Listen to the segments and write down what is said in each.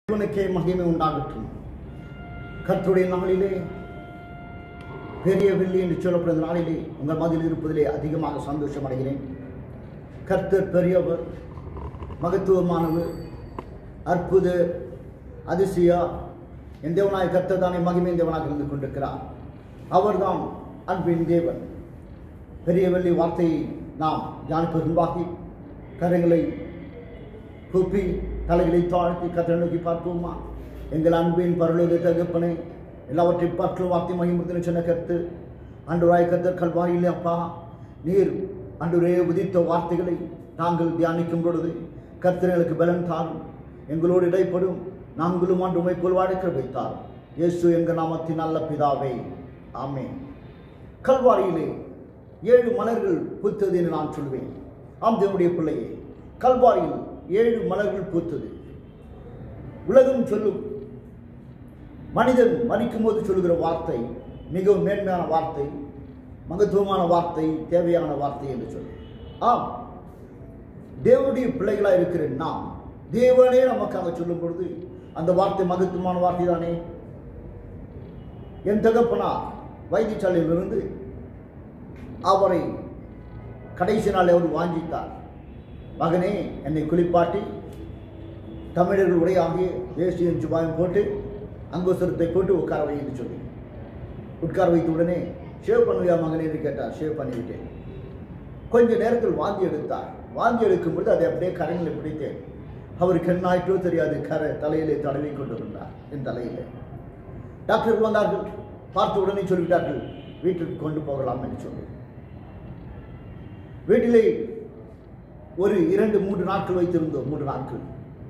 தேவனுக்கே மகிமை உண்டாகட்டும் கர்த்தருடைய நாளிலே பெரிய வெள்ளி என்று சொல்லப்படுற நாளிலே உங்கள் மதியில் இருப்பதிலே அதிகமாக சந்தோஷம் அடைகிறேன் கர்த்தர் பெரியவர் மகத்துவமானவர் அற்புத அதிசயா என் தேவனாய் கர்த்தர் தானே மகிமை தேவனாக இருந்து கொண்டிருக்கிறார் அவர்தான் அன்பின் தேவன் பெரிய வெள்ளி வார்த்தையை நாம் தியானிப்பது முன்பாகி கரங்களை கூப்பி தலைகளை தாழ்த்தி கத்தரை நோக்கி பார்ப்போமா எங்கள் அன்பின் பரலோக தகப்பனை எல்லாவற்றையும் பார்த்து வார்த்தை மகிமுறுத்தின சொன்ன கருத்து அன்றுராய் கத்தர் கல்வாரியில் அப்பா நீர் அன்றுரே உதித்த வார்த்தைகளை நாங்கள் தியானிக்கும் பொழுது கர்த்தர்களுக்கு பலன் தாரும் எங்களோடு இடைப்படும் நாங்களும் ஆண்டு உமைக்குள் வாழ்க்கை வைத்தார் இயேசு எங்கள் நாமத்தின் நல்ல பிதாவே ஆமென் கல்வாரியிலே ஏழு மலர்கள் பூத்தது என்று நான் சொல்வேன் ஆம் தேவனுடைய பிள்ளையே கல்வாரியில் ஏழு மலர்கள் பூத்தது உலகம் சொல்லும் மனிதன் மறிக்கும் போது சொல்லுகிற வார்த்தை மிகவும் மேன்மையான வார்த்தை மகத்துவமான வார்த்தை தேவையான வார்த்தை என்று சொல்லு ஆம் தேவனுடைய பிள்ளைகளாக இருக்கிற நாம் தேவனே நமக்காக சொல்லும் பொழுது அந்த வார்த்தை மகத்துவமான வார்த்தை தானே என் தகப்பனார் வைத்தியசாலையிலிருந்து அவரை கடைசி நாள் அவர் வாஞ்சித்தார் மகனே என்னை குளிப்பாட்டி தமிழர்கள் உடையாகிய தேசிய சுபாயம் போட்டு அங்குசரத்தை போட்டு உட்கார வை என்று சொல்லி உட்கார வைத்த உடனே ஷேவ் பண்ணுவியா மகனே என்று கேட்டார் ஷேவ் பண்ணிவிட்டேன் கொஞ்ச நேரத்தில் வாந்தி எடுத்தார் வாந்தி எடுக்கும் பொழுது அதை அப்படியே கரையில் பிடித்தேன் அவருக்கு என்ன ஆயிட்டோ தெரியாது கரை தலையிலே தடவி கொண்டிருந்தார் என் தலையிலே டாக்டர் வந்தார்கள் பார்த்த உடனே சொல்லிவிட்டார்கள் வீட்டிற்கு கொண்டு போகலாம் என்று சொல்லி வீட்டிலே ஒரு இரண்டு மூன்று நாட்கள் வைத்திருந்தோம் மூன்று நாட்கள்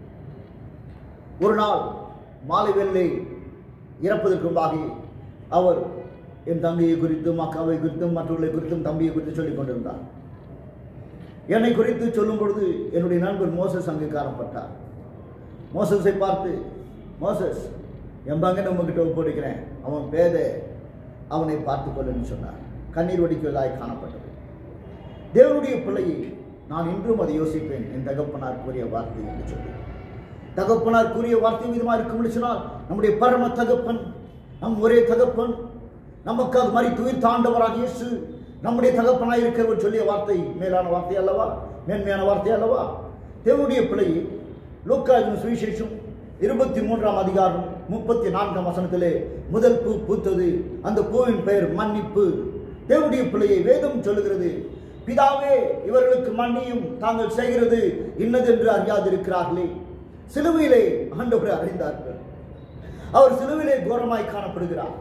ஒரு நாள் மாலை வேலை இறப்பதற்கு முன்பாக அவர் என் தங்கையை குறித்தும் அக்காவை குறித்தும் மற்றவர்களை குறித்தும் தம்பியை குறித்து சொல்லிக் கொண்டிருந்தார் என்னை குறித்து சொல்லும் பொழுது என்னுடைய நண்பர் மோசஸ் அங்கு காணப்பட்டார் மோசஸை பார்த்து மோசஸ் என் பங்கனை உங்ககிட்ட ஒப்படைக்கிறேன் அவன் பேத அவனை பார்த்து கொள்ளுன்னு சொன்னார் கண்ணீர் வடிக்குவதாய் காணப்பட்டது தேவனுடைய பிள்ளையை நான் இன்றும் அதை யோசிப்பேன் என் தகப்பனார் கூறிய வார்த்தை என்று சொல்லி தகப்பனார் கூறிய வார்த்தை விதமாக இருக்கும் சொன்னால் நம்முடைய பரம தகப்பன் நம் ஒரே தகப்பன் நமக்காக மறித்து உயிர் தாண்டவராக இயேசு நம்முடைய தகப்பனாய் இருக்கிறவர் சொல்லிய வார்த்தை மேலான வார்த்தை அல்லவா மேன்மையான வார்த்தை அல்லவா தேவனுடைய பிள்ளையை லோக்காயின் சுவிசேஷம் இருபத்தி மூன்றாம் அதிகாரம் முப்பத்தி நான்காம் வசனத்திலே முதல் பூ பூத்தது அந்த பூவின் பெயர் மன்னிப்பு தேவனுடைய பிள்ளையை வேதம் சொல்லுகிறது பிதாவே இவர்களுக்கு மன்னியும் தாங்கள் செய்கிறது இன்னதென்று அறியாதிருக்கிறார்களே சிலுவையிலே ஆண்டவரை அறிந்தார்கள் அவர் சிலுவிலே கோரமாய் காணப்படுகிறார்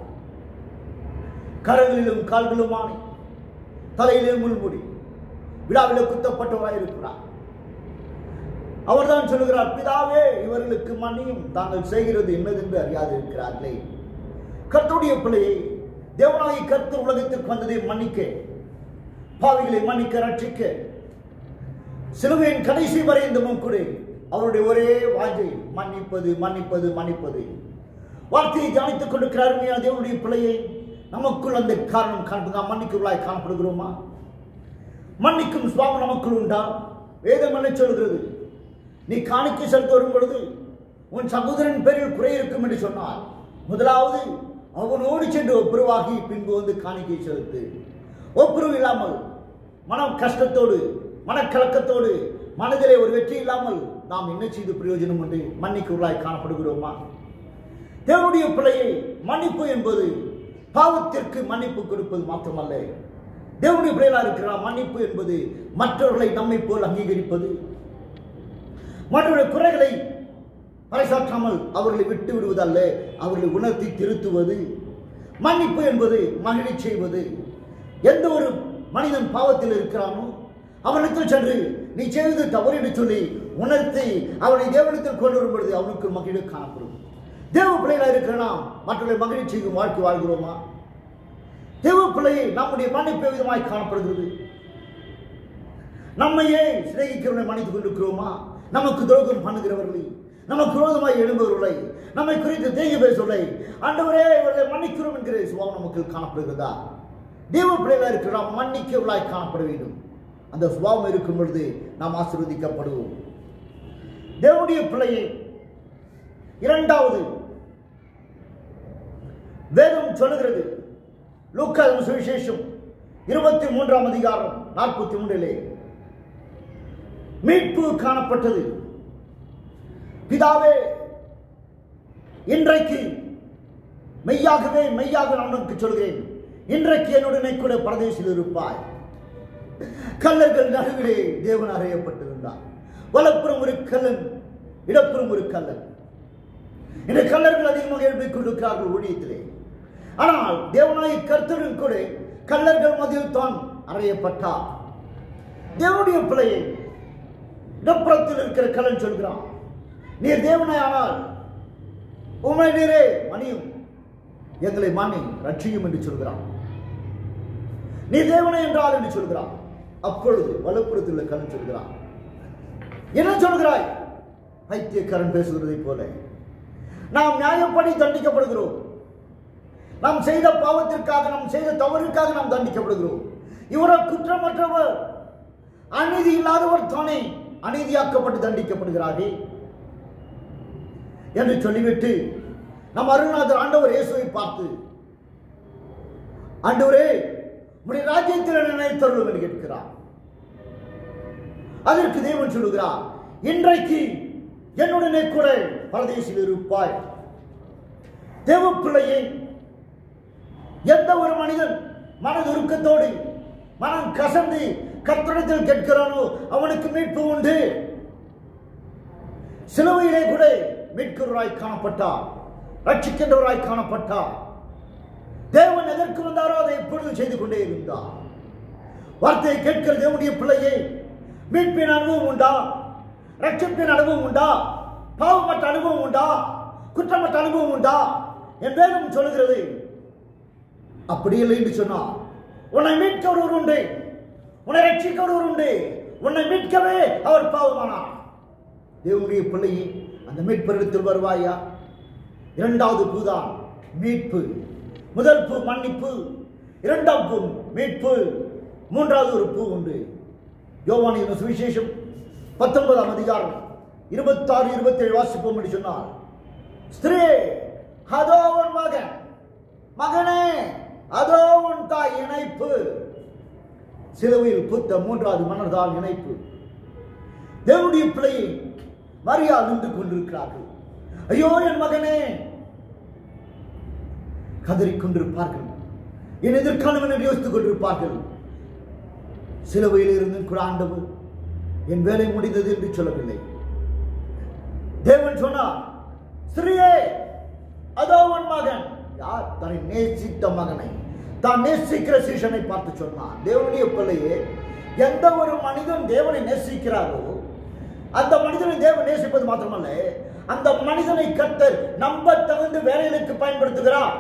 கரங்களிலும் கால்களுமானி தலையிலே முள்முடி விழாவிலே குத்தப்பட்டவராய் இருக்கிறார் அவர்தான் சொல்லுகிறார் பிதாவே இவர்களுக்கு மன்னியும் தாங்கள் செய்கிறது என்னதென்று அறியாது இருக்கிறார்களே கர்த்தருடைய பிள்ளையை தேவனாகி கர்த்தர் உலகத்திற்கு வந்ததை மன்னிக்க பாவிகளை மன்னிக்க ரட்சிக்க சிலுவையின் கடைசி வரை இந்த முன்குடி அவருடைய ஒரே வாஞ்சை மன்னிப்பது மன்னிப்பது மன்னிப்பது வார்த்தையை தியானித்துக் கொண்டிருக்கிற அருமையான தேவனுடைய பிள்ளையை நமக்குள் அந்த காரணம் காண்பது நாம் மன்னிக்குள்ளாய் காணப்படுகிறோமா மன்னிக்கும் சுவாமி நமக்குள் உண்டா வேதம் என்ன சொல்கிறது நீ காணிக்கை செலுத்த வரும் பொழுது உன் சகோதரன் பேரில் குறை இருக்கும் என்று சொன்னார் முதலாவது அவனோடு சென்று ஒப்புரவாகி பின்பு வந்து காணிக்கை செலுத்து ஒப்புரவு இல்லாமல் மனம் கஷ்டத்தோடு மனக்கலக்கத்தோடு மனதிலே ஒரு வெற்றி இல்லாமல் நாம் என்ன செய்து பிரயோஜனம் உண்டு மன்னிக்குள்ளாய் காணப்படுகிறோமா தேவனுடைய பிள்ளையை மன்னிப்பு என்பது பாவத்திற்கு மன்னிப்பு கொடுப்பது மாத்திரமல்ல தேவனுடைய பிள்ளைகளாக இருக்கிற மன்னிப்பு என்பது மற்றவர்களை நம்மை போல் அங்கீகரிப்பது மற்றவருடைய குறைகளை பறைசாற்றாமல் அவர்களை விட்டு விடுவதல்ல அவர்களை உணர்த்தி திருத்துவது மன்னிப்பு என்பது மகிழ்ச்சி செய்வது எந்த ஒரு மனிதன் பாவத்தில் இருக்கிறானோ அவனுக்கு சென்று நீ செய்வது தவறு என்று சொல்லி உணர்த்தி அவனை தேவனத்தில் கொண்டு வரும் பொழுது அவனுக்கு மகிழ்வு காணப்படும் தேவ பிள்ளைகளாக இருக்கிற நாம் மற்றவர்களை மகிழ்ச்சி செய்யும் வாழ்க்கை வாழ்கிறோமா தேவ பிள்ளையை நம்முடைய மன்னிப்பு விதமாய் காணப்படுகிறது நம்மையே சிநேகிக்கிறவனை மன்னித்துக் கொண்டிருக்கிறோமா நமக்கு துரோகம் பண்ணுகிறவர்களை நமக்கு விரோதமாய் எழும்பவர்களை நம்மை குறித்து தேங்கி பேசுவதை ஆண்டவரே இவர்களை மன்னிக்கிறோம் என்கிற சுபாவம் நமக்கு காணப்படுகிறதா தேவ பிள்ளைகளாக இருக்கிற நாம் மன்னிக்கவர்களாய் காணப்பட வேண்டும் அந்த சுபாவம் இருக்கும் பொழுது நாம் ஆசீர்வதிக்கப்படுவோம் தேவனுடைய பிள்ளையை இரண்டாவது வேதம் சொல்லுகிறது லூக்காவின் சுவிசேஷம் இருபத்தி மூன்றாம் அதிகாரம் நாற்பத்தி மூன்றிலே மீட்பு காணப்பட்டது பிதாவே இன்றைக்கு மெய்யாகவே மெய்யாக நான் உனக்கு சொல்கிறேன் இன்றைக்கு என்னுடனே கூட பரதேசில் இருப்பாய் கல்லர்கள் நடுவிலே தேவன் அறையப்பட்டிருந்தார் வலப்புறம் ஒரு கல்லன் இடப்புறம் ஒரு கல்லன் இந்த கல்லர்கள் அதிகமாக எழுப்பிக் கொண்டிருக்கிறார்கள் ஊழியத்திலே ஆனால் தேவனாய் கர்த்தரும் கூட கல்லர்கள் மதியில் தான் அறையப்பட்டார் தேவனுடைய பிள்ளையை இடப்புறத்தில் இருக்கிற கல்லன் சொல்கிறான் நீர் தேவனாய் ஆனால் உமை நீரே மணியும் எங்களை மன்னி ரட்சியும் என்று சொல்கிறான் நீ தேவனை என்றால் என்று சொல்கிறான் அப்பொழுது வலப்புறத்தில் உள்ள கல்லன் சொல்கிறான் என்ன சொல்கிறாய் பைத்தியக்காரன் பேசுகிறதை போல நாம் நியாயப்படி தண்டிக்கப்படுகிறோம் நாம் செய்த பாவத்திற்காக நாம் செய்த தவறுக்காக நாம் தண்டிக்கப்படுகிறோம் இவரோ குற்றமற்றவர் அநீதி இல்லாதவர் தானே அநீதியாக்கப்பட்டு தண்டிக்கப்படுகிறாரே என்று சொல்லிவிட்டு நம் அருணாதர் ஆண்டவர் இயேசுவை பார்த்து ஆண்டவரே உடைய ராஜ்யத்தில் நினைத்தருளும் என்று கேட்கிறார் அதற்கு தேவன் சொல்லுகிறார் இன்றைக்கு என்னுடனே கூட பரதேசில் இருப்பாய் தேவ பிள்ளையை எந்த ஒரு மனிதன் மனதுருக்கத்தோடு மனம் கசந்து கர்த்தரிடத்தில் கேட்கிறானோ அவனுக்கு மீட்பு உண்டு சிலுவையிலே கூட மீட்கிறவராய் காணப்பட்டார் ரட்சிக்கின்றவராய் காணப்பட்டார் தேவன் எதற்கு வந்தாரோ அதை எப்பொழுது செய்து கொண்டே இருந்தார் வார்த்தையை கேட்கிற தேவனுடைய பிள்ளையே மீட்பின் அனுபவம் உண்டா ரட்சிப்பின் அனுபவம் உண்டா பாவமற்ற அனுபவம் உண்டா குற்றமற்ற அனுபவம் உண்டா என் வேதம் சொல்லுகிறது அப்படி இல்லை என்று சொன்னார் உன்னை மீட்க ஒருவர் உண்டு உன்னை ரட்சிக்க ஒருவர் உண்டு உன்னை மீட்கவே அவர் பாவமானார் தேவனுடைய பிள்ளையே அந்த மீட்பரிடத்தில் வருவாயா இரண்டாவது பூதான் மீட்பு முதல் பூ மன்னிப்பு இரண்டாம் பூ மீட்பு மூன்றாவது ஒரு பூ உண்டு யோவானின் சுவிசேஷம் பத்தொன்பதாம் அதிகாரம் இருபத்தாறு இருபத்தேழு வாசிப்போம் என்று சொன்னார் ஸ்திரீ அதோ உன் மகன் மகனே அதோ உன் தாய் இணைப்பு சிலுவையில் புத்த மூன்றாவது மன்னர்தான் இணைப்பு தேவனுடைய பிள்ளையை மரியா நின்று கொண்டிருக்கிறார்கள் ஐயோ என் மகனே கதறிக் கொண்டிருப்பார்கள் என் எதிர்காலம் என்று யோசித்துக் கொண்டிருப்பார்கள் சிலுவையில் இருந்து கூட ஆண்டவர் என் வேலை முடிந்தது என்று சொல்லவில்லை தேவன் சொன்னார் ஸ்ரீயே அதோ உன் மகன் யார் தன்னை நேசித்த மகனை தான் நேசிக்கிற சீஷனை பார்த்து சொன்னான் தேவனுடைய பிள்ளையே எந்த ஒரு மனிதன் தேவனை நேசிக்கிறாரோ அந்த மனிதனை தேவன் நேசிப்பது மாத்திரமல்ல அந்த மனிதனை கர்த்தர் நம்ப தகுந்த வேலைகளுக்கு பயன்படுத்துகிறார்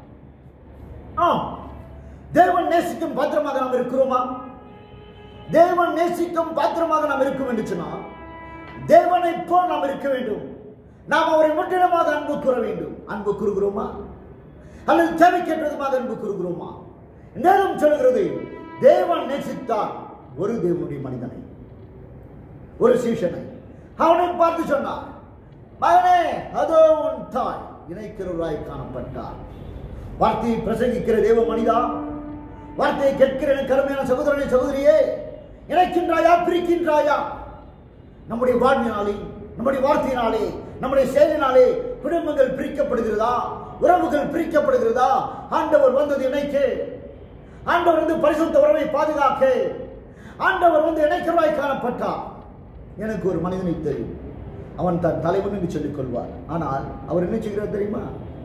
ஆம் தேவன் நேசிக்கும் பாத்திரமாக நாம் இருக்கிறோமா தேவன் நேசிக்கும் பாத்திரமாக நாம் இருக்கும் என்று சொன்னால் தேவனை போல் நாம் இருக்க வேண்டும் நாம் அவரை முற்றிலுமாக அன்பு கூற வேண்டும் அன்பு கூறுகிறோமா அல்லது தேவைக்கேற்றதுமாக அன்பு கூறுகிறோமா நேரம் சொல்கிறது தேவன் நேசித்தார் ஒரு தேவனுடைய மனிதனை ஒரு சீஷனை அவனை பார்த்து சொன்னார் மகனே அதோ உன் தாய் இணைக்கிறவராய் காணப்பட்டார் வார்த்தையை பிரசங்கிக்கிற தேவ மனிதா வார்த்தையை கேட்கிற எனக்கு கருமையான சகோதரனை சகோதரியே இணைக்கின்றாயா பிரிக்கின்றாயா நம்முடைய வாழ்வினாலே நம்முடைய வார்த்தையினாலே நம்முடைய செயலினாலே குடும்பங்கள் பிரிக்கப்படுகிறதா உறவுகள் பிரிக்கப்படுகிறதா ஆண்டவர் வந்தது இணைக்க ஆண்டவர் வந்து பரிசுத்த உறவை பாதுகாக்க ஆண்டவர் வந்து இணைக்கிறவாய் காணப்பட்டார் எனக்கு ஒரு மனிதனை தெரியும் அவன் தன் தலைவன் என்று சொல்லிக் கொள்வார் ஆனால் அவர் என்ன செய்கிறார் தெரியுமா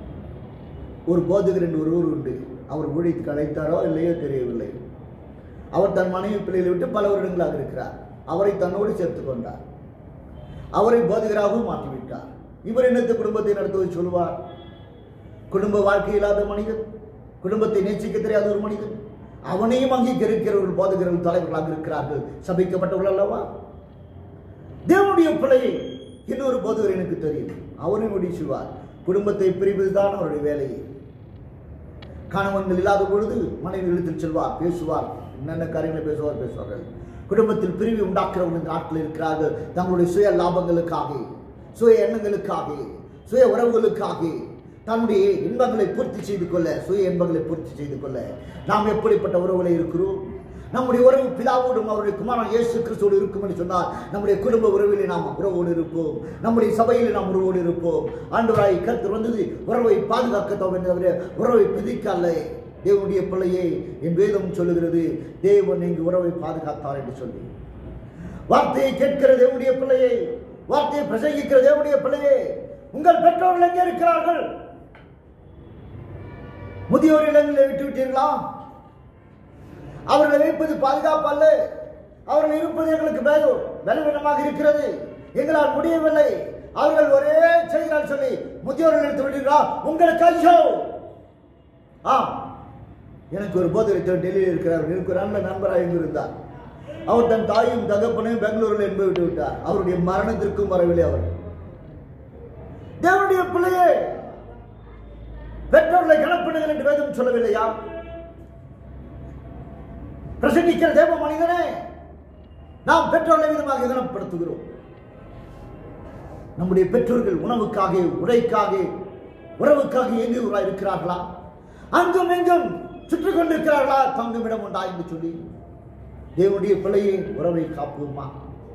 ஒரு போதகர் என்று ஒருவர் உண்டு அவர் ஊழியத்துக்கு அழைத்தாரோ இல்லையோ தெரியவில்லை அவர் தன் மனைவி பிள்ளைகளை விட்டு பல வருடங்களாக இருக்கிறார் அவரை தன்னோடு சேர்த்துக் கொண்டார் அவரை போதகராகவும் மாற்றிவிட்டார் இவர் என்னத்த குடும்பத்தை நடத்துவது சொல்வார் குடும்ப வாழ்க்கை இல்லாத மனிதன் குடும்பத்தை நேசிக்க தெரியாத ஒரு மனிதன் அவனையும் அங்கீகரிக்கிறவர்கள் போதகர்கள் தலைவர்களாக இருக்கிறார்கள் சபிக்கப்பட்டவர்கள் அல்லவா தேவனுடைய பிள்ளையை இன்னொரு போதகர் எனக்கு தெரியும் அவரும் முடிவு செய்வார் குடும்பத்தை பிரிப்பதுதான் அவருடைய வேலையை கணவன்கள் இல்லாத பொழுது மனைவி இழுத்துச் செல்வார் பேசுவார் என்னென்ன காரியங்களை பேசுவார் பேசுவார்கள் குடும்பத்தில் பிரிவு உண்டாக்குறவங்க இந்த நாட்டில் இருக்கிறார்கள் தங்களுடைய சுய லாபங்களுக்காக சுய எண்ணங்களுக்காக சுய உறவுகளுக்காக தன்னுடைய இன்பங்களை பூர்த்தி செய்து கொள்ள சுய இன்பங்களை பூர்த்தி செய்து கொள்ள நாம் எப்படிப்பட்ட உறவுகளை இருக்கிறோம் நம்முடைய உறவு பிதாவோடும் அவருடைய குமாரன் இயேசு கிறிஸ்துவோடு இருக்கும் என்று சொன்னால் நம்முடைய குடும்ப உறவிலே நாம் உறவோடு இருப்போம் நம்முடைய சபையில் நாம் உறவோடு இருப்போம் ஆண்டவராய் கருத்து வந்தது உறவை பாதுகாக்க தவிர உறவை பிதிக்க அல்ல தேவனுடைய பிள்ளையே என் வேதம் சொல்லுகிறது தேவன் இங்கு உறவை பாதுகாத்தார் என்று சொல்லி வார்த்தையை கேட்கிற தேவனுடைய பிள்ளையே வார்த்தையை பிரசங்கிக்கிற தேவனுடைய பிள்ளையே உங்கள் பெற்றோர்கள் எங்கே இருக்கிறார்கள் முதியோர் இல்லங்களில் விட்டு விட்டீர்களா அவர்களை வைப்பது பாதுகாப்பு அல்ல அவர்கள் இருப்பது எங்களுக்கு வேகம் பலவீனமாக இருக்கிறது எங்களால் முடியவில்லை அவர்கள் ஒரே செய்கிறார் சொல்லி முதியோர்கள் எடுத்து விட்டீர்களா உங்களுக்கு ஐயோ ஆ எனக்கு ஒரு போதரை டெல்லியில் இருக்கிறார் எனக்கு ஒரு நல்ல நண்பராக இங்கு இருந்தார் அவர் தன் தாயும் தகப்பனையும் பெங்களூரில் என்பது விட்டு விட்டார் அவருடைய மரணத்திற்கும் வரவில்லை அவர் தேவனுடைய பிள்ளையே பெற்றோர்களை கணப்படுங்கள் என்று வேதம் சொல்லவில்லையா பிரசங்கிக்கிற தேவ மனிதனே நாம் பெற்றோர்களை விதமாக கனப்படுத்துகிறோம் நம்முடைய பெற்றோர்கள் உணவுக்காக உடைக்காக உறவுக்காக இயங்குகிறார் இருக்கிறார்களா அங்கும் எங்கும் சுற்றி கொண்டிருக்கிறார்களா தங்குமிடம் உண்டா என்று சொல்லி தேவனுடைய பிள்ளையை உறவை காப்போமா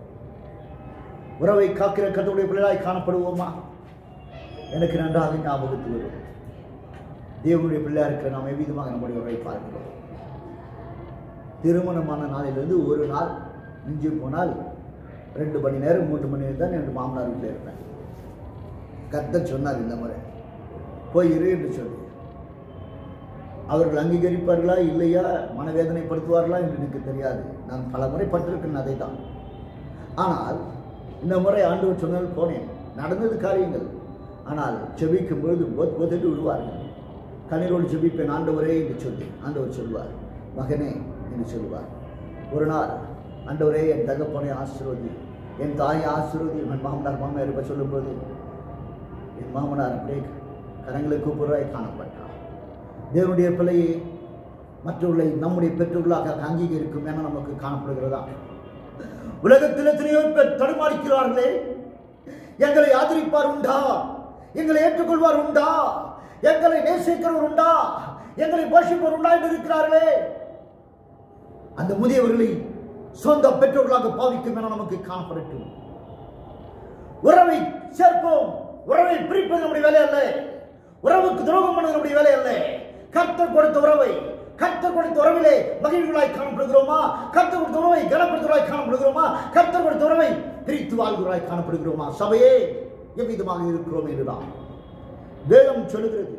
உறவை காக்கிற கத்தோடைய பிள்ளையாய் காணப்படுவோமா எனக்கு நன்றாக ஞாபகத்தில் வரும் தேவனுடைய பிள்ளையா இருக்கிற நாம் எவ்விதமாக நம்முடைய உறவை பார்க்கிறோம் திருமணமான நாளிலிருந்து ஒரு நாள் மிஞ்சி போனால் ரெண்டு மணி நேரம் மூன்று மணி நேரம் தான் என் மாமனார் வீட்டில் இருப்பேன் கர்த்தர் சொன்னார் இந்த முறை போய் இரு என்று சொல்லி அவர்கள் அங்கீகரிப்பார்களா இல்லையா மனவேதனைப்படுத்துவார்களா என்று எனக்கு தெரியாது நான் பல முறை பட்டிருக்கேன் அதை தான் ஆனால் இந்த முறை ஆண்டவர் சொன்னால் போனேன் நடந்தது காரியங்கள் ஆனால் செபிக்கும் பொழுது போத் போதென்று விடுவார்கள் கண்ணீரோடு செபிப்பேன் ஆண்டவரே என்று சொல்லி ஆண்டவர் சொல்வார் மகனே என்று சொல்வார் ஒரு நாள் ஆண்டவரே என் தகப்பனை ஆசீர்வதி என் தாயை ஆசீர்வதி என் மாமனார் மாமியார் இருப்ப சொல்லும்போது என் மாமனார் அப்படியே கரங்களை கூப்பிடுறாய் காணப்பட்டார் தேவனுடைய பிள்ளையை மற்றவர்களை நம்முடைய பெற்றோர்களாக அங்கீகரிக்கும் என நமக்கு காணப்படுகிறதா உலகத்தில் எத்தனையோ பேர் தடுமாறிக்கிறார்களே எங்களை ஆதரிப்பார் உண்டா எங்களை ஏற்றுக்கொள்வார் உண்டா எங்களை நேசிக்கிறவர் உண்டா எங்களை போஷிப்பவர் உண்டா என்று இருக்கிறார்களே அந்த முதியவர்களை சொந்த பெற்றோர்களாக பாவிக்கும் என நமக்கு காணப்படட்டும் உறவை சேர்ப்போம் உறவை பிரிப்பது நம்முடைய வேலை அல்ல உறவுக்கு துரோகம் பண்ணது நம்முடைய வேலை அல்ல கர்த்தர் கொடுத்த உறவை கர்த்தர் கொடுத்த உறவிலே மகிழ்வுகளாய் காணப்படுகிறோமா கர்த்தர் கொடுத்த உறவை கனப்படுத்துவராய் காணப்படுகிறோமா கர்த்தர் கொடுத்த உறவை பிரித்து வாழ்கிறாய் காணப்படுகிறோமா சபையே எவ்விதமாக இருக்கிறோம் என்றுதான் வேதம் சொல்லுகிறது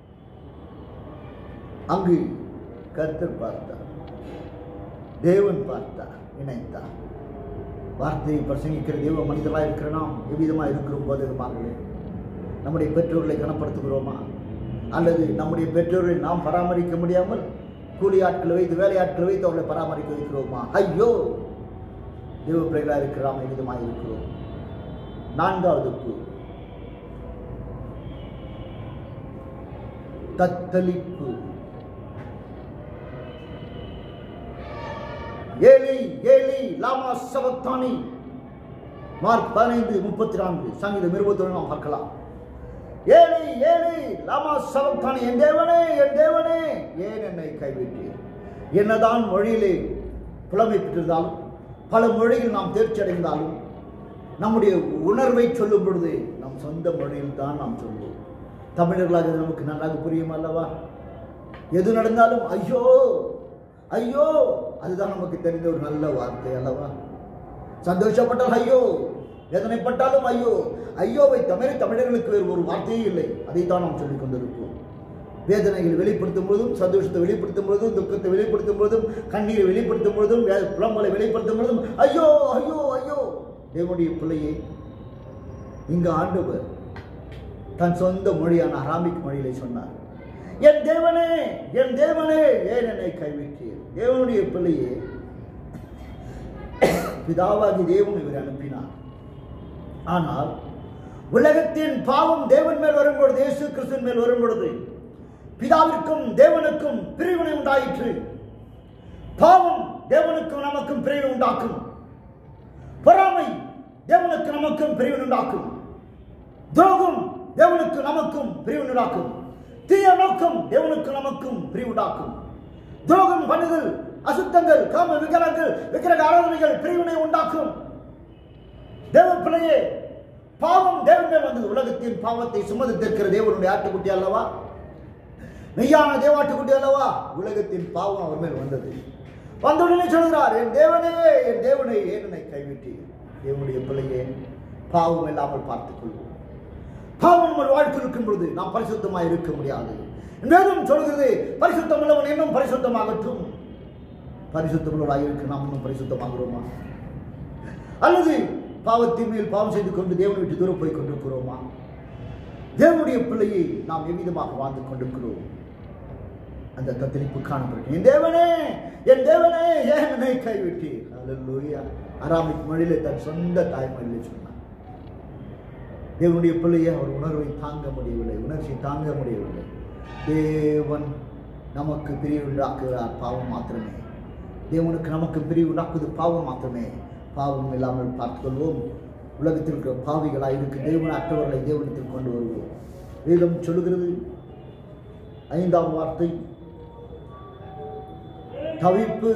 அங்கு கர்த்தர் பார்த்தார் தேவன் பார்த்தார் இணைத்தார் வார்த்தையை பிரசங்கிக்கிற தேவ மனிதர்களாக இருக்கிற நாம் எவ்விதமாக இருக்கிறோம் போதகமாகவே நம்முடைய பெற்றோர்களை கனப்படுத்துகிறோமா அல்லது நம்முடைய பெற்றோர்களை நாம் பராமரிக்க முடியாமல் கூலி ஆட்களை வைத்து வேலையாட்களை வைத்து அவர்களை பராமரிக்க வைக்கிறோமா ஐயோ தேவ பிள்ளைகளாக இருக்கிற நாம் எவ்விதமாக இருக்கிறோம் நான்காவது கூ தத்தளிப்பு ஏலி ஏலி லாமா சவத்தானி மார்க் பதினைந்து முப்பத்தி நான்கு சங்கீதம் இருபத்தி நாம் பார்க்கலாம் ஏலி ஏலி லாமா சவத்தானி என் தேவனே என் தேவனே ஏன் என்னை கைவிட்டீர் என்னதான் மொழியிலே புலமை பெற்றிருந்தாலும் பல மொழியில் நாம் தேர்ச்சி அடைந்தாலும் நம்முடைய உணர்வை சொல்லும் பொழுது நம் சொந்த மொழியில் தான் நாம் சொல்லுவோம் தமிழர்களாக இது நமக்கு நன்றாக புரியும் அல்லவா எது நடந்தாலும் ஐயோ ஐயோ அதுதான் நமக்கு தெரிந்த ஒரு நல்ல வார்த்தை அல்லவா சந்தோஷப்பட்டால் ஐயோ வேதனைப்பட்டாலும் ஐயோ ஐயோவை தமிழ் தமிழர்களுக்கு வேறு ஒரு வார்த்தையே இல்லை அதைத்தான் நாம் சொல்லிக் கொண்டிருப்போம் வேதனைகள் வெளிப்படுத்தும் பொழுதும் சந்தோஷத்தை வெளிப்படுத்தும் பொழுதும் துக்கத்தை வெளிப்படுத்தும் பொழுதும் கண்ணீரை வெளிப்படுத்தும் பொழுதும் வே- புலம்பலை வெளிப்படுத்தும் பொழுதும் ஐயோ ஐயோ ஐயோ தேவனுடைய பிள்ளையை இங்கு ஆண்டவர் தன் சொந்த மொழியான அராமிக் மொழியிலே சொன்னார் என் தேவனே என் தேவனே ஏன் என்னை கைவிட்டீர் தேவனுடைய பிள்ளையே பிதாவாகி தேவன் இவர் அனுப்பினார் ஆனால் உலகத்தின் பாவம் தேவன் மேல் வரும்பொழுது இயேசு கிறிஸ்துவின் மேல் வரும்பொழுது பிதாவிற்கும் தேவனுக்கும் பிரிவினை உண்டாயிற்று பாவம் தேவனுக்கும் நமக்கும் பிரிவினை உண்டாக்கும் பொறாமை தேவனுக்கு நமக்கும் பிரிவினை உண்டாக்கும் துரோகம் தேவனுக்கு நமக்கும் பிரிவுண்டாக்கும் தீய நோக்கம் தேவனுக்கு நமக்கும் பிரிவுண்டாக்கும் துரோகம் பண்ணுதல் அசுத்தங்கள் காம விக்கிரங்கள் விக்கிரக ஆராதனைகள் பிரிவினை உண்டாக்கும் தேவ பிள்ளையே பாவம் தேவன் மேல் வந்தது உலகத்தின் பாவத்தை சுமந்து தீர்க்கிற தேவனுடைய ஆட்டுக்குட்டி அல்லவா மெய்யான தேவாட்டுக்குட்டி அல்லவா உலகத்தின் பாவம் அவர் மேல் வந்தது வந்தவுடனே சொல்கிறார் என் தேவனே என் தேவனை ஏன் என்னை கைவிட்டி தேவனுடைய பிள்ளையே பாவம் இல்லாமல் பார்த்துக் கொள்வோம் பாவம் ஒரு வாழ்க்கை இருக்கும் பொழுது நாம் பரிசுத்தமாக இருக்க முடியாது வேதம் சொல்கிறது பரிசுத்தம் உள்ளவன் இன்னும் பரிசுத்தமாகட்டும் பரிசுத்தமுள்ளவராக இருக்க நாம் இன்னும் பரிசுத்தமாகிறோமா அல்லது பாவத்தின் மேல் பாவம் செய்து கொண்டு தேவனை விட்டு தூரம் போய் கொண்டிருக்கிறோமா தேவனுடைய பிள்ளையை நாம் எவ்விதமாக வாழ்ந்து கொண்டிருக்கிறோம் அந்த தத்தளிப்பு காணப்படும் என் தேவனே என் தேவனே ஏன் என்னை கைவிட்டீர் அல்லேலூயா அராமிக் மொழியிலே தன் சொந்த தாய்மொழியிலே சொன்னார் தேவனுடைய பிள்ளையை அவர் உணர்வை தாங்க முடியவில்லை உணர்ச்சி தாங்க முடியவில்லை தேவன் நமக்கு பிரிவு உண்டாக்குகிறார் பாவம் மாத்திரமே தேவனுக்கு நமக்கு பிரிவு உண்டாக்குவது பாவம் மாத்திரமே பாவம் இல்லாமல் பார்த்துக்கொள்வோம் உலகத்தில் இருக்கிற பாவிகளாய் இருக்கு தேவன் அற்றவர்களை தேவனத்தில் கொண்டு வருவோம் வேதம் சொல்லுகிறது ஐந்தாம் வார்த்தை தவிப்பு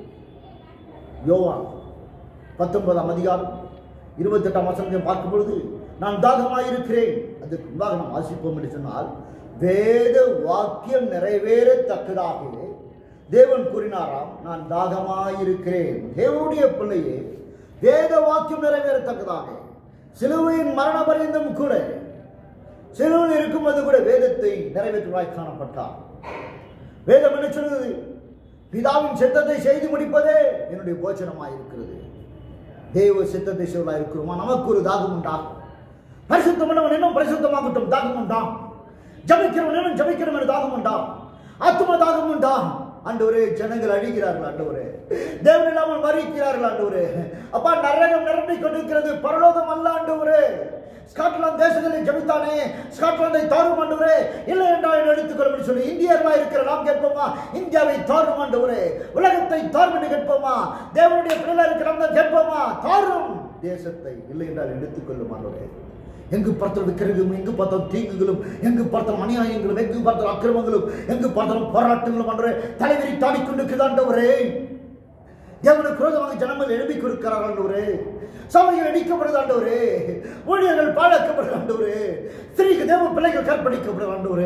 யோவான் பத்தொன்பதாம் அதிகாரம் இருபத்தெட்டாம் வசனத்தை பார்க்கும் பொழுது நான் தாகமாயிருக்கிறேன் அதுக்கு முன்பாக நாம் வாசிப்போம் என்று சொன்னால் வேத வாக்கியம் நிறைவேறத்தக்கதாக தேவன் கூறினாராம் நான் தாகமாயிருக்கிறேன் தேவனுடைய பிள்ளையே வேத வாக்கியம் நிறைவேறத்தக்கதாக சிலுவையின் மரண பரியந்தம் கூட சிலுவையில் இருக்கும்போது கூட வேதத்தை நிறைவேற்றுவாய் காணப்பட்டார் வேதம் என்ன சொல்கிறது பிதாவின் சித்தத்தை செய்து முடிப்பதே என்னுடைய போச்சனமாய் இருக்கிறது தேவ சித்தத்தை செய்வதா இருக்கிறோமா நமக்கு ஒரு தாகம் உண்டா பரிசுத்தமானவன் இன்னும் பரிசுத்தமாகட்டும் தாகம் உண்டா ஜபிக்கிறவன் இன்னும் ஜபிக்கிறவன் தாகம் உண்டா ஆத்ம தாகம் உண்டா ஆண்டவரே ஜனங்கள் அழிகிறார்கள் ஆண்டவரே தேவன் இல்லாமல் மறிக்கிறார்கள் ஆண்டவரே அப்பா நரகம் நிரம்பிக் கொண்டிருக்கிறது பரலோகம் அல்ல ஆண்டவரே ஸ்காட்லாந்து தேசத்தில் ஜபித்தானே ஸ்காட்லாந்தை தாரும் ஆண்டவரே இல்லை என்றால் என்னை எடுத்துக்கொள்ளும் சொல்லி இந்தியர்களா இருக்கிற நாம் கேட்போமா இந்தியாவை தாரும் ஆண்டவரே உலகத்தை தாரும் என்று கேட்போமா தேவனுடைய பிள்ளை இருக்கிற நாம் தான் கேட்போமா தாரும் தேசத்தை இல்லை என்றால் எடுத்துக்கொள்ளும் ஆண்டவரே எங்கு பார்த்தாலும் விக்கிரகம் எங்கு பார்த்தாலும் தீங்குகளும் எங்கு பார்த்தாலும் அநியாயங்களும் எங்கு பார்த்தாலும் அக்கிரமங்களும் எங்கு பார்த்தாலும் போராட்டங்களும் ஆண்டவரே தலைவரி தாடிக்கொண்டிருக்கிறது ஆண்டவரே தேவனுக்கு விரோதமாக ஜனங்கள் எழுப்பி கொடுக்கிறார் ஆண்டவரே சபைகள் அடிக்கப்படுது ஆண்டவரே ஊழியர்கள் பாழாக்கப்படுது ஆண்டவரே ஸ்திரீக்கு தேவ பிள்ளைகள் கற்பழிக்கப்படுது ஆண்டவரே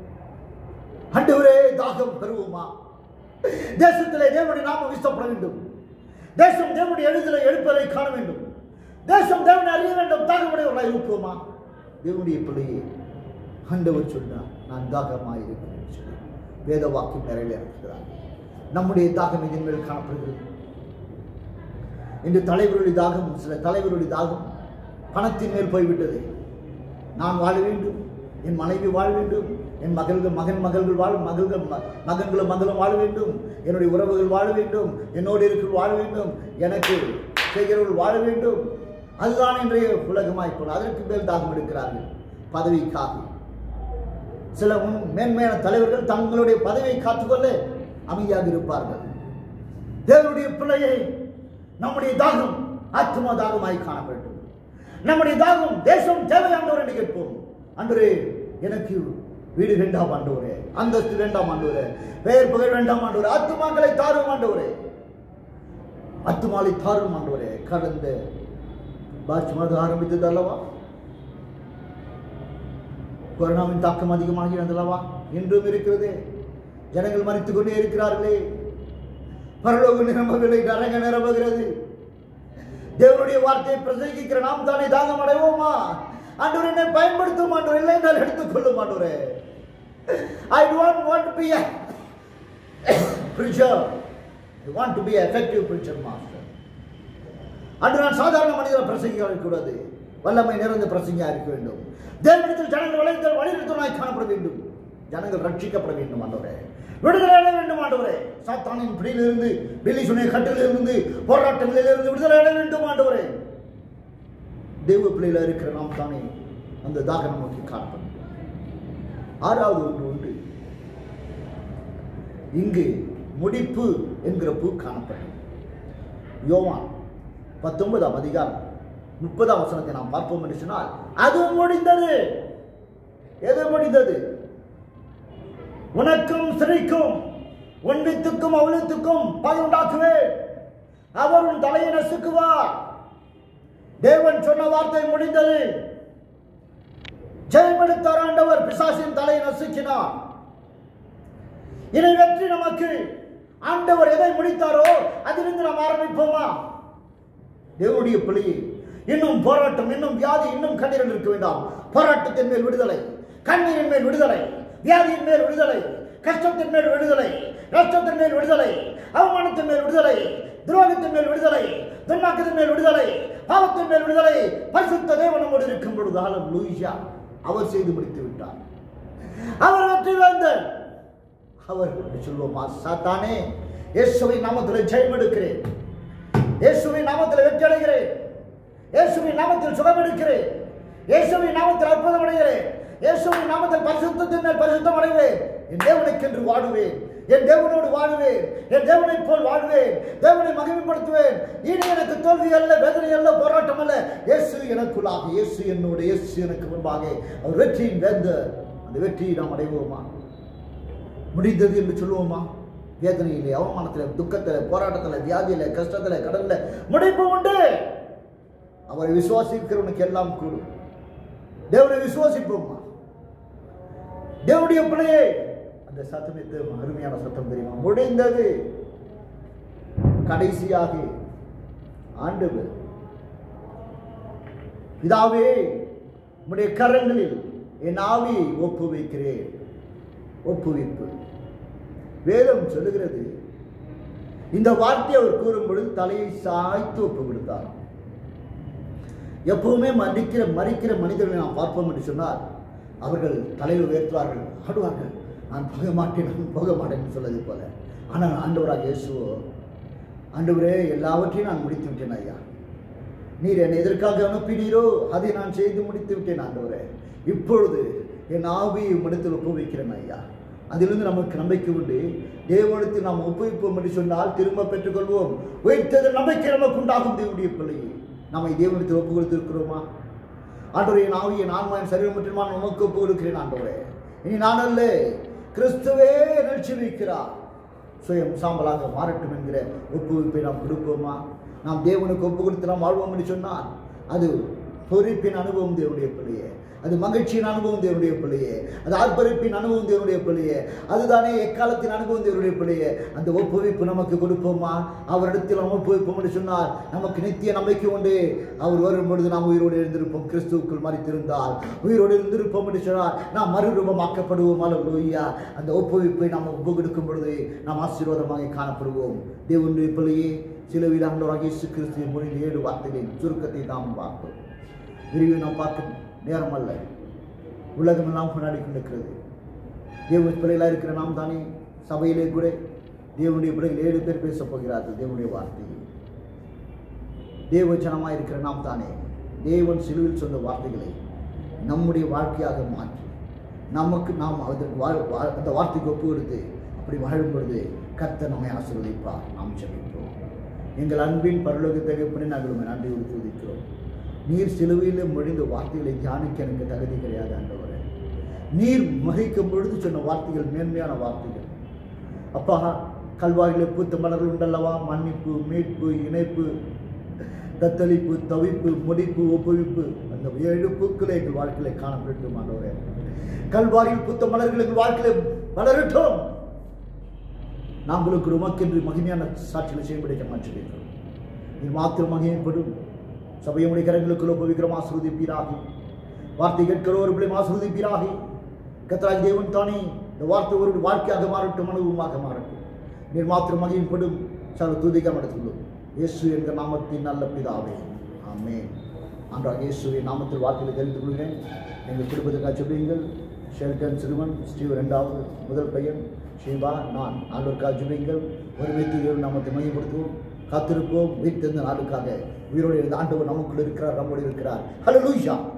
ஆண்டவரே தாகம் பெறுவோமா தேசத்திலே தேவனுடைய நாமம் வீசப்பட வேண்டும் தேசம் தேவனுடைய எழுதலை எழுப்பதை காண வேண்டும் தேசம் தேவனை அறிய வேண்டும் தாகமுடையவர்களாக இருப்போமா தேவனுடைய பிள்ளையே ஆண்டவர் சொன்னார் நான் தாகமாக இருக்கிறேன் சொல்லி வேத வாக்கியம் நிறைவேறுகிறார் நம்முடைய தாகம் இதன் மேல் காணப்படுகிறது இன்று தலைவருடைய தாகம் சில தலைவருடைய தாகம் பணத்தின் மேல் போய்விட்டது நான் வாழ வேண்டும் என் மனைவி வாழ வேண்டும் என் மகள்கள் மகன் மகள்கள் வாழ மகள்கள் ம- மகன்களும் மகளும் வாழ வேண்டும் என்னுடைய உறவுகள் வாழ வேண்டும் என்னோடு இருக்கிற வாழ வேண்டும் எனக்கு செய்கிறவர்கள் வாழ வேண்டும் அதுதான் இன்றைய உலகமாய் போல அதற்கு மேல் தாகம் எடுக்கிறார்கள் பதவிக்காக சில உன் மேன்மையான தலைவர்கள் தங்களுடைய பதவியை காத்துக்கொள்ள அமைதியாக இருப்பார்கள் தேவனுடைய பிள்ளையை நம்முடைய தாகம் ஆத்மா தாகமாய் காணப்படும் நம்முடைய தாகம் தேசம் தேவையாண்டவர் என்று கேட்போம் அன்றே எனக்கு வீடு வேண்டாம் ஆண்டவரே அந்தஸ்து வேண்டாம் ஆண்டவரே பெயர் புகழ் வேண்டாம் ஆண்டவரே ஆத்துமாக்களை தாரும் ஆண்டவரே ஆத்துமாலை தாரும் ஆண்டவரே கடந்த மார்ச் மாதம் ஆரம்பித்தது அல்லவா கொரோனாவின் தாக்கம் அதிகமாகிறது அல்லவா இன்றும் இருக்கிறது ஜனங்கள் மறித்துக் கொண்டே இருக்கிறார்களே பரலோகம் நிரம்பவில்லை நரக நிரம்புகிறது தேவனுடைய வார்த்தையை பிரசங்கிக்கிற நாம் தானே தாகம் அடைவோமா ஆண்டவர் என்னை பயன்படுத்தும் ஆண்டவர் இல்லை என்றால் எடுத்துக்கொள்ளும் ஆண்டவரே ஐ don't want to be a preacher I want to be an effective preacher master அன்று நான் சாதாரண மனிதர் பிரசங்கியாக இருக்கக்கூடாது வல்லமை நிறைந்த பிரசங்கியாக இருக்க வேண்டும் தேவனிடத்தில் ஜனங்கள் வளைந்த வழிநிறுத்தனாய் காணப்பட வேண்டும் ஜனங்கள் ரட்சிக்கப்பட வேண்டும் ஆண்டவரே விடுதலை அடைய வேண்டும் ஆண்டவரே சாத்தானின் பிடியிலிருந்து பில்லி சுனைய கட்டிலிருந்து போராட்டங்களிலிருந்து விடுதலை அடைய வேண்டும் ஆண்டவரே தேவ பிள்ளையில இருக்கிற நாம் தானே அந்த தாகம் நோக்கி காணப்படும் ஆறாவது ஒன்று உண்டு இங்கு முடிப்பு என்கிற பூ காணப்படும் யோவான் பத்தொன்பதாம் அதிகாரம் முப்பதாம் வசனத்தை நாம் பார்ப்போம் என்று சொன்னால் அது முடிந்தது எது முடிந்தது உனக்கும் சிறைக்கும் உன் வித்துக்கும் அவளுத்துக்கும் பகை உண்டாக்குவேன் அவர் உன் தலையை நசுக்குவார் தேவன் சொன்ன வார்த்தை முடிந்தது ஜெயமெடுத்தார் ஆண்டவர் பிசாசின் தலையை நசுக்கினார் இதை வெற்றி நமக்கு ஆண்டவர் எதை முடித்தாரோ அதிலிருந்து நாம் ஆரம்பிப்போமா தேவனுடைய பிள்ளையை இன்னும் போராட்டம் இன்னும் வியாதி இன்னும் கண்ணீரில் இருக்க வேண்டாம் போராட்டத்தின் மேல் விடுதலை கண்ணீரின் மேல் விடுதலை வியாதியின் மேல் விடுதலை கஷ்டத்தின் மேல் விடுதலை கஷ்டத்தின் மேல் விடுதலை அவமானத்தின் மேல் விடுதலை துரோகத்தின் மேல் விடுதலை துன்மாக்கத்தின் மேல் விடுதலை பாவத்தின் மேல் விடுதலை பரிசுத்த தேவன் நம்மோடு இருக்கும் பொழுது ஆலம் லூயிஷா அவர் செய்து முடித்து விட்டார் அவர் வெற்றி வேந்தன் அவர் சொல்லுவோமா சாத்தானே இயேசுவை நாமத்தில் ஜெயம் எடுக்கிறேன் இயேசுவின் நாமத்தில் வெற்றி அடைகிறேன் இயேசுவின் நாமத்தில் சுகம் எடுக்கிறேன் இயேசுவின் நாமத்தில் அற்புதம் அடைகிறேன் இயேசுவின் நாமத்தில் பரிசுத்தத்தின் மேல் பரிசுத்தம் அடைவேன் என் தேவனுக்கென்று வாடுவேன் என் தேவனோடு வாழுவேன் என் தேவனைப் போல் வாழ்வேன் தேவனை மகிமைப்படுத்துவேன் இனி எனக்கு தோல்வி அல்ல வேதனை அல்ல போராட்டம் அல்ல இயேசு எனக்குள்ளாக இயேசு என்னோடு இயேசு எனக்கு முன்பாக அவர் வெற்றியின் வேந்த அந்த வெற்றியை நாம் அடைவோமா முடிந்தது என்று சொல்லுவோமா வேதனையிலே அவமானத்தில் துக்கத்தில் போராட்டத்தில் வியாதியில் கஷ்டத்தில் கடலில் முடிப்பு உண்டு அவரை விசுவாசிக்கிறவனுக்கு எல்லாம் கூடும் தேவனை விசுவாசிப்போமா தேவனுடைய பிள்ளையே அந்த சத்தம் எது அருமையான சத்தம் தெரியுமா முடிந்தது கடைசியாக ஆண்டவர் பிதாவே உம்முடைய கரங்களில் என் ஆவியை ஒப்பு வைக்கிறேன் ஒப்புவிப்பு வேதம் சொல்லுகிறது இந்த வார்த்தையை அவர் கூறும் பொழுது தலையை சாய்த்து ஒப்பு கொடுத்தார் எப்பவுமே மறிக்கிற மறிக்கிற மனிதர்களை நாம் பார்ப்போம் என்று சொன்னால் அவர்கள் தலையை உயர்த்துவார்கள் ஆடுவார்கள் நான் போக மாட்டேன் நான் போக மாட்டேன்னு சொல்லது போல ஆனால் ஆண்டவராக இயேசுவோ ஆண்டவரே எல்லாவற்றையும் நான் முடித்து விட்டேன் ஐயா நீர் என்னை எதற்காக அனுப்பினீரோ அதை நான் செய்து முடித்து விட்டேன் ஆண்டவரே இப்பொழுது என் ஆவியை உம்மிடத்தில் ஒப்புவிக்கிறேன் ஐயா அதிலிருந்து நமக்கு நம்பிக்கை உண்டு தேவனத்தில் நாம் ஒப்புவிப்போம் என்று சொன்னால் திரும்ப பெற்றுக்கொள்வோம் உயிர்த்தது நம்பிக்கை நமக்கு உண்டாகும் தேவனுடைய பிள்ளையை நம்மை தேவனத்தில் ஒப்பு கொடுத்திருக்கிறோமா ஆண்டவரே என் ஆவியை நான் என் சரீரம் மற்றும் நான் உமக்கு ஒப்பு கொடுக்கிறேன் ஆண்டவரே இனி நான் அல்ல கிறிஸ்துவே நிகழ்ச்சி வைக்கிறார் சுயம் சாம்பலாக மாறட்டும் என்கிற ஒப்புவிப்பை நாம் கொடுப்போமா நாம் தேவனுக்கு ஒப்பு கொடுத்து நாம் வாழ்வோம் என்று சொன்னால் அது பொறுப்பின் அனுபவம் தேவனுடைய பிள்ளையே அது மகிழ்ச்சியின் அனுபவம் தேவனுடைய பிள்ளையே அது ஆர்ப்பரிப்பின் அனுபவம் தேவனுடைய பிள்ளையே அதுதானே எக்காலத்தின் அனுபவம் தேவனுடைய பிள்ளையே அந்த ஒப்புவிப்பு நமக்கு கொடுப்போமா அவரிடத்தில் நாம் ஒப்புவிப்போம் என்று சொன்னால் நமக்கு நித்திய நம்பிக்கை உண்டு அவர் வரும் பொழுது நாம் உயிரோடு இருந்திருப்போம் கிறிஸ்துவுக்குள் மறித்திருந்தால் உயிரோடு இருந்திருப்போம் என்று சொன்னால் நாம் மறுரூபமாக்கப்படுவோம் அல்லையா அந்த ஒப்புவிப்பை நாம் ஒப்பு கொடுக்கும் பொழுது நாம் ஆசீர்வாதமாக காணப்படுவோம் தேவனுடைய பிள்ளையே சில வீடாண்டவராக இயேசு கிறிஸ்துவின் மொழியில் ஏழு வார்த்தைகளின் சுருக்கத்தை நாம் பார்த்தோம் விரிவை நாம் பார்க்க நேரம் அல்ல உலகமெல்லாம் கொண்டாடி கொண்டிருக்கிறது தேவ பிள்ளைகளாக இருக்கிற நாம் தானே சபையிலே கூட தேவனுடைய பிள்ளைகள் ஏழு பேர் பேசப் போகிறார்கள் தேவனுடைய வார்த்தை தேவ ஜனமாக இருக்கிற நாம் தானே தேவன் சிலுவில் சொன்ன வார்த்தைகளை நம்முடைய வாழ்க்கையாக மாற்றி நமக்கு நாம் அதற்கு வாழ் வா- அந்த வார்த்தைக்கு ஒப்பு கொடுத்து அப்படி வாழும் பொழுது கர்த்தர் நம்மை ஆசீர்வதிப்பார் நாம் ஜெபிப்போம் எங்கள் அன்பின் பரலோக தகப்பனை நாங்கள் உம்மை நன்றி உறுதிக்கிறோம் நீர் சிலுவையில் முடிந்த வார்த்தைகளை தியானிக்க எனக்கு தகுதி கிடையாது ஆண்டவரே நீர் மகிக்கும் பொழுது சொன்ன வார்த்தைகள் மேன்மையான வார்த்தைகள் அப்பா கல்வாயில பூத்த மலர்கள் உண்டல்லவா மன்னிப்பு மீட்பு இணைப்பு தத்தளிப்பு தவிப்பு முடிப்பு ஒப்புவிப்பு அந்த ஏழு பூக்களை எங்கள் வாழ்க்கையில காணப்படட்டும் ஆண்டவரே கல்வாரியில் பூத்த மலர்கள் எங்கள் வாழ்க்கையில வளரட்டும் நாங்களுக்கு உமக்கென்று மகிமையான சாட்சிகளை செய்யப்படிக்க மாற்றிருக்கிறோம் நீ மாத்திரம் மகிமைப்படும் சபையுடைய கரங்களுக்குள் ஒப்புவிக்கிறோம் ஆசிர்வதிப்பீராகி வார்த்தை கேட்கிறவர்களை ஆசிர்வதிப்பீராகி கத்தராஜ் தேவன் தானே இந்த வார்த்தை ஒரு வாழ்க்கையாக மாறட்டும் அனுபவமாக மாறட்டும் நீர் மாத்திரம் மகிமைப்படும் சார் துதிக்க நடத்துள்ளோம் இயேசு என்ற நாமத்தின் நல்ல பிதாவே ஆமென் அன்றாக இயேசுவின் நாமத்தில் வார்த்தைகளை தெரிந்து கொள்கிறேன் எங்கள் குடும்பத்துக்காக சொல்லுங்கள் ஷெல்டன் சிறுவன் ஸ்டீவ் இரண்டாவது முதல் பையன் ஷீபா நான் நாளுக்காக ஜுபிங்கள் ஒருமித்து தேவன் நாமத்தை மையப்படுத்துவோம் காத்திருப்போம் வீட்டிலிருந்து நாளுக்காக உயிரோடு இருந்த ஆண்டவர் நமக்குள் இருக்கிறார் நம்மோடு இருக்கிறார் ஹலோ லூஷா